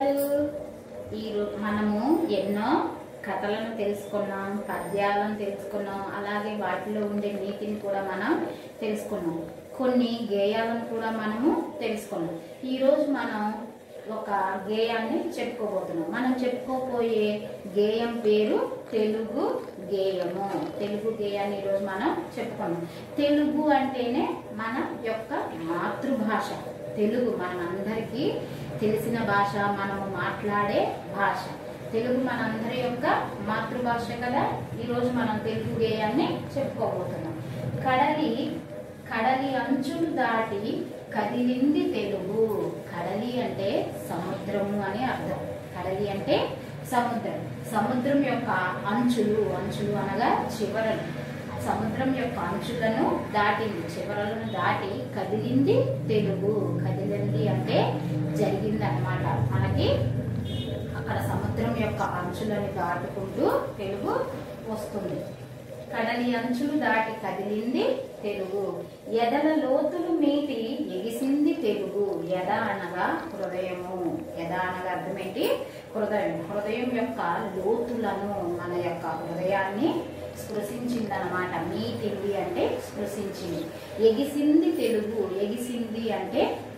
ఈ రో- మనము ఎన్నో కథలను తెలుసుకున్నాం పద్యాలను తెలుసుకున్నాం అలాగే వాటిలో ఉండే నీతిని కూడా మనం తెలుసుకున్నాం కొన్ని గేయాలను కూడా మనము తెలుసుకున్నాం ఈరోజు మనం ఒక గేయాన్ని చెప్పుకోబోతున్నాం మనం చెప్పుకోబోయే గేయం పేరు తెలుగు గేయము తెలుగు గేయాన్ని ఈరోజు మనం చెప్పుకున్నాం తెలుగు అంటేనే మన యొక్క మాతృభాష తెలుగు మనందరికీ తెలిసిన భాష మనము మాట్లాడే భాష తెలుగు మనందరి యొక్క మాతృభాష కదా ఈరోజు మనం తెలుగు గేయాన్ని చెప్పుకోబోతున్నాం కడలి కడలి అంచులు దాటి కదిలింది తెలుగు కడలి అంటే సముద్రము అని అర్థం కడలి అంటే సముద్రం సముద్రం యొక్క అంచులు అంచులు అనగా చివరలు సముద్రం యొక్క అంచులను దాటింది చివరలను దాటి కదిలింది తెలుగు కదిలింది అంటే జరిగింది అనమాట మనకి అక్కడ సముద్రం యొక్క అంచులను దాటుకుంటూ తెలుగు వస్తుంది కడలి అంచులు దాటి కదిలింది తెలుగు ఎదల లోతులు మీటి ఎగిసింది తెలుగు ఎద అనగా హృదయము ఎద అనగా అర్థం ఏంటి హృదయం హృదయం యొక్క లోతులను మన యొక్క హృదయాన్ని స్పృశించిందనమాట మీటింది అంటే స్పృశించింది ఎగిసింది తెలుగు ఎగిసింది అంటే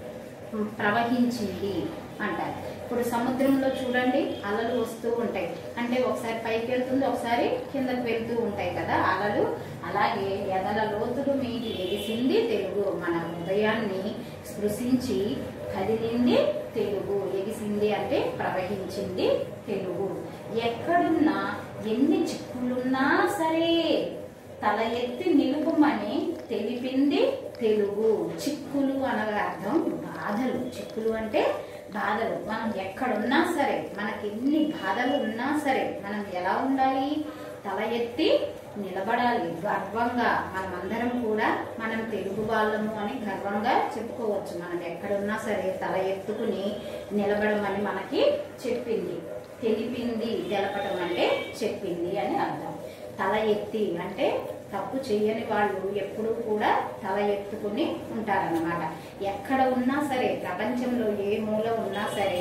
ప్రవహించింది అంటారు ఇప్పుడు సముద్రంలో చూడండి అలలు వస్తూ ఉంటాయి అంటే ఒకసారి పైకి వెళ్తుంది ఒకసారి కిందకి వెళ్తూ ఉంటాయి కదా అలలు అలాగే ఎదల లోతులు మీది ఎగిసింది తెలుగు మన హృదయాన్ని స్పృశించి కదిలింది తెలుగు ఎగిసింది అంటే ప్రవహించింది తెలుగు ఎక్కడున్నా ఎన్ని చిక్కులున్నా సరే తల ఎత్తి నిలుపుమని తెలిపింది తెలుగు చిక్కులు అనగా అర్థం బాధలు చిక్కులు అంటే బాధలు మనం ఎక్కడున్నా సరే మనకి ఎన్ని బాధలు ఉన్నా సరే మనం ఎలా ఉండాలి తల ఎత్తి నిలబడాలి గర్వంగా మనమందరం కూడా మనం తెలుగు వాళ్ళము అని గర్వంగా చెప్పుకోవచ్చు మనం ఎక్కడున్నా సరే తల ఎత్తుకుని నిలబడమని మనకి చెప్పింది తెలిపింది తెలపటం అంటే చెప్పింది అని అర్థం తల ఎత్తి అంటే తప్పు చేయని వాళ్ళు ఎప్పుడూ కూడా తల ఎత్తుకుని ఉంటారన్నమాట ఎక్కడ ఉన్నా సరే ప్రపంచంలో ఏ మూల ఉన్నా సరే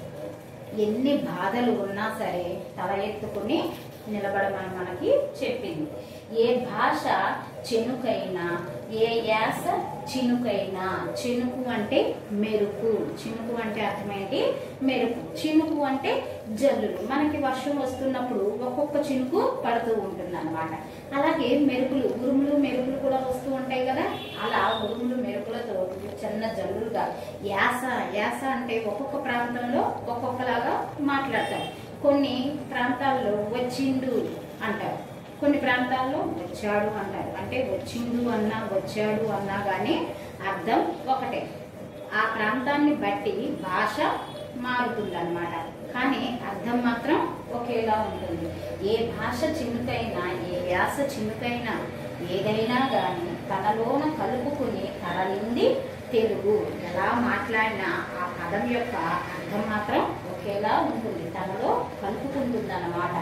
ఎన్ని బాధలు ఉన్నా సరే తల ఎత్తుకుని నిలబడమని మనకి చెప్పింది ఏ భాష చెనుకైనా ఏ యాస చినుకైనా చినుకు అంటే మెరుపు చినుకు అంటే అర్థమేంటి మెరుపు చినుకు అంటే జల్లులు మనకి వర్షం వస్తున్నప్పుడు ఒక్కొక్క చినుకు పడుతూ ఉంటుంది అనమాట అలాగే మెరుపులు ఉరుములు మెరుపులు కూడా వస్తూ ఉంటాయి కదా అలా ఉరుములు మెరుపులతో చిన్న జల్లులుగా యాస యాస అంటే ఒక్కొక్క ప్రాంతంలో ఒక్కొక్కలాగా మాట్లాడతారు కొన్ని ప్రాంతాల్లో వచ్చిండు అంటారు కొన్ని ప్రాంతాల్లో వచ్చాడు అంటారు అంటే వచ్చిండు అన్నా వచ్చాడు అన్నా కానీ అర్థం ఒకటే ఆ ప్రాంతాన్ని బట్టి భాష మారుతుంది అనమాట కానీ అర్థం మాత్రం ఒకేలా ఉంటుంది ఏ భాష చిన్నుకైనా ఏ వ్యాస చిన్నుకైనా ఏదైనా కానీ తనలోన కలుపుకుని తరలింది తెలుగు ఎలా మాట్లాడినా ఆ పదం యొక్క అర్థం మాత్రం ఒకేలా ఉంటుంది తనలో కలుపుకుంటుంది అన్నమాట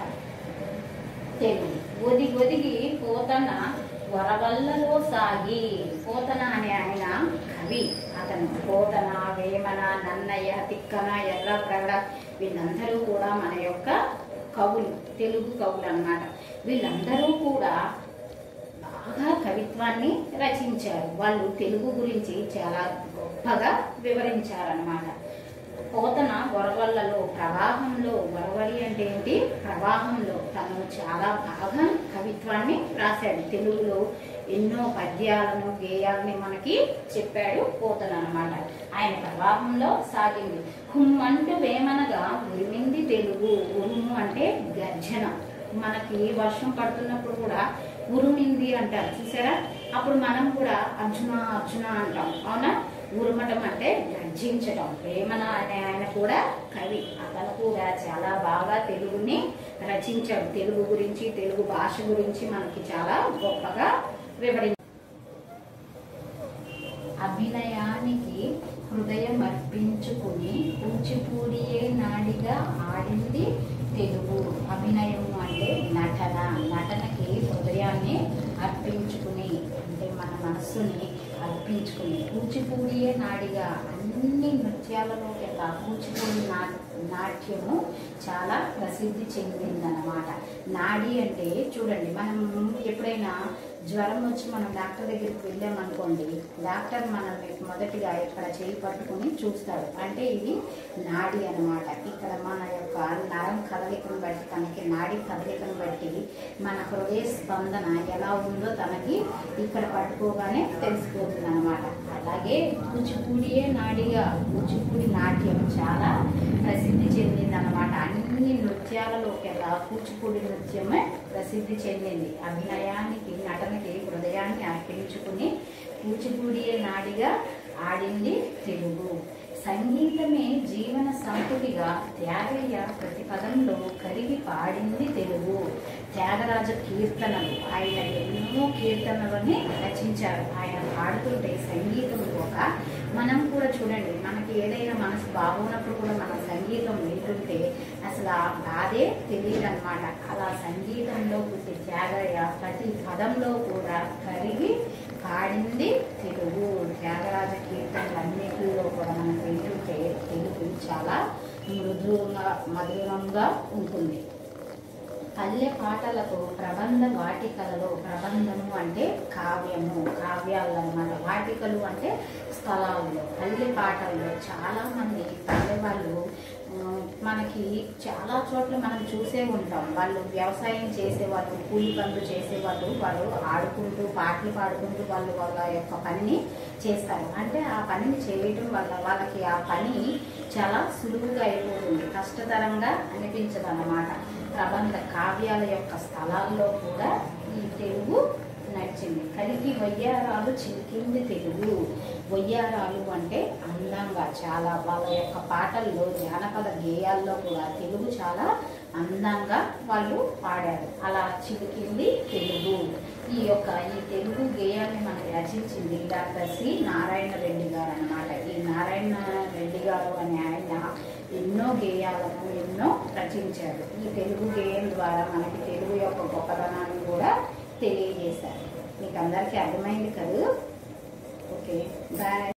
తెలుగు ఒది ఒదిగి పోతన వరవల్లలో సాగి పోతన అనే ఆయన కవి అతను పోతన వేమన నన్నయ్య తిక్కన ఎర్రప్రగడ వీళ్ళందరూ కూడా మన యొక్క కవులు తెలుగు కవులు అన్నమాట వీళ్ళందరూ కూడా బాగా కవిత్వాన్ని రచించారు వాళ్ళు తెలుగు గురించి చాలా గొప్పగా వివరించారనమాట పోతన వరవల్లలో ప్రవాహంలో వరవలి అంటే ఏంటి ప్రవాహంలో తను చాలా బాగా కవిత్వాన్ని రాశాడు తెలుగులో ఎన్నో పద్యాలను గేయాలని మనకి చెప్పాడు పోతన అనమాట ఆయన ప్రవాహంలో సాగింది హుమ్మంటూ వేమనగా ఉరిమింది తెలుగు ఉరుము అంటే గర్జన మనకి వర్షం పడుతున్నప్పుడు కూడా ఉరుమింది అంటారు చూసారా అప్పుడు మనం కూడా అర్జున అర్జున అంటాం అవునా ఉరుమటం అంటే గర్జించటం వేమన అనే ఆయన కూడా కవి అతను కూడా చాలా బాగా తెలుగుని రచించాడు తెలుగు గురించి తెలుగు భాష గురించి మనకి చాలా గొప్పగా వివరించాడు అభినయానికి హృదయం అర్పించుకుని కూచిపూడియే నాడిగా ఆడింది తెలుగు అభినయము అంటే నటన నటనకి హృదయాన్ని అర్పించుకుని అంటే మన మనస్సుని అర్పించుకుని కూచిపూడియే నాడిగా అన్ని నృత్యాలలో కింద కూచిపూడి నా నాట్యము చాలా ప్రసిద్ధి చెందిందన్నమాట నాడి అంటే చూడండి మనం ఎప్పుడైనా జ్వరం వచ్చి మనం డాక్టర్ దగ్గరికి వెళ్ళామనుకోండి డాక్టర్ మనల్ని మొదటిగా ఇక్కడ చేయి పట్టుకుని చూస్తాడు అంటే ఇది నాడి అన్నమాట ఇక్కడ మన యొక్క నరం కదలికను బట్టి తనకి నాడి కదలికను బట్టి మన హృదయ స్పందన ఎలా ఉందో తనకి ఇక్కడ పట్టుకోగానే తెలిసిపోతుంది అనమాట అలాగే కూచిపూడియే నాడిగా కూచిపూడి నాట్యం చాలా ప్రసిద్ధి చెందింది అనమాట అన్ని నృత్యాలలోకెల్లా కూచిపూడి నృత్యమే ప్రసిద్ధి చెందింది అభినయానికి నటనకి హృదయాన్ని అర్పించుకుని కూచిపూడియే నాడిగా ఆడింది తెలుగు సంగీతమే జీవన సంపుటిగా త్యాగయ్య ప్రతి పదంలో కరిగి పాడింది తెలుగు త్యాగరాజ కీర్తనలు ఆయన ఎన్నో కీర్తనలని రచించారు ఆయన పాడుతుంటే సంగీతం ఒక మనం కూడా చూడండి మనకి ఏదైనా మనసు బాగున్నప్పుడు కూడా మనం సంగీతం వింటుంటే అసలు ఆ బాధే తెలియదు అనమాట అలా సంగీతంలో పుట్టి త్యాగయ్య ప్రతి పదంలో కూడా కరిగి పాడింది తెలుగు త్యాగరాజ కీర్తనలు అన్నిటిలో కూడా మనం వింటుంటే తెలుగు చాలా మృదువుగా మధురంగా ఉంటుంది పల్లె పాటలకు ప్రబంధ వాటికలలో ప్రబంధము అంటే కావ్యము కావ్యాలు అన్నమాట వాటికలు అంటే స్థలాల్లో పల్లె పాటల్లో చాలా మంది పల్లె వాళ్ళు ఆ, మనకి చాలా చోట్ల మనం చూసే ఉంటాం వాళ్ళు వ్యవసాయం చేసేవాళ్ళు కూలి పనులు చేసేవాళ్ళు వాళ్ళు ఆడుకుంటూ పాటలు పాడుకుంటూ వాళ్ళు వాళ్ళ యొక్క పనిని చేస్తారు అంటే ఆ పనిని చేయటం వల్ల వాళ్ళకి ఆ పని చాలా సులువుగా అయిపోతుంది కష్టతరంగా అనిపించదు అన్నమాట ప్రబంధ కావ్యాల యొక్క స్థలాల్లో కూడా ఈ తెలుగు నడిచింది కలిగి వయ్యారాలు చిలికింది తెలుగు వయ్యారాలు అంటే అందంగా చాలా వాళ్ళ యొక్క పాటల్లో జానపద గేయాల్లో కూడా తెలుగు చాలా అందంగా వాళ్ళు పాడారు అలా చిలికింది తెలుగు ఈ యొక్క ఈ తెలుగు గేయాన్ని మనకి రచించింది డాక్టర్ సి నారాయణ రెడ్డి గారు అన్నమాట ఈ నారాయణ రెడ్డి గారు అనే ఆయన ఎన్నో గేయాలను ఎన్నో రచించారు ఈ తెలుగు గేయం ద్వారా మనకి తెలుగు యొక్క గొప్పతనాన్ని కూడా తెలియజేశారు మీకు అందరికీ అర్థమైంది కదా ఓకే బాయ్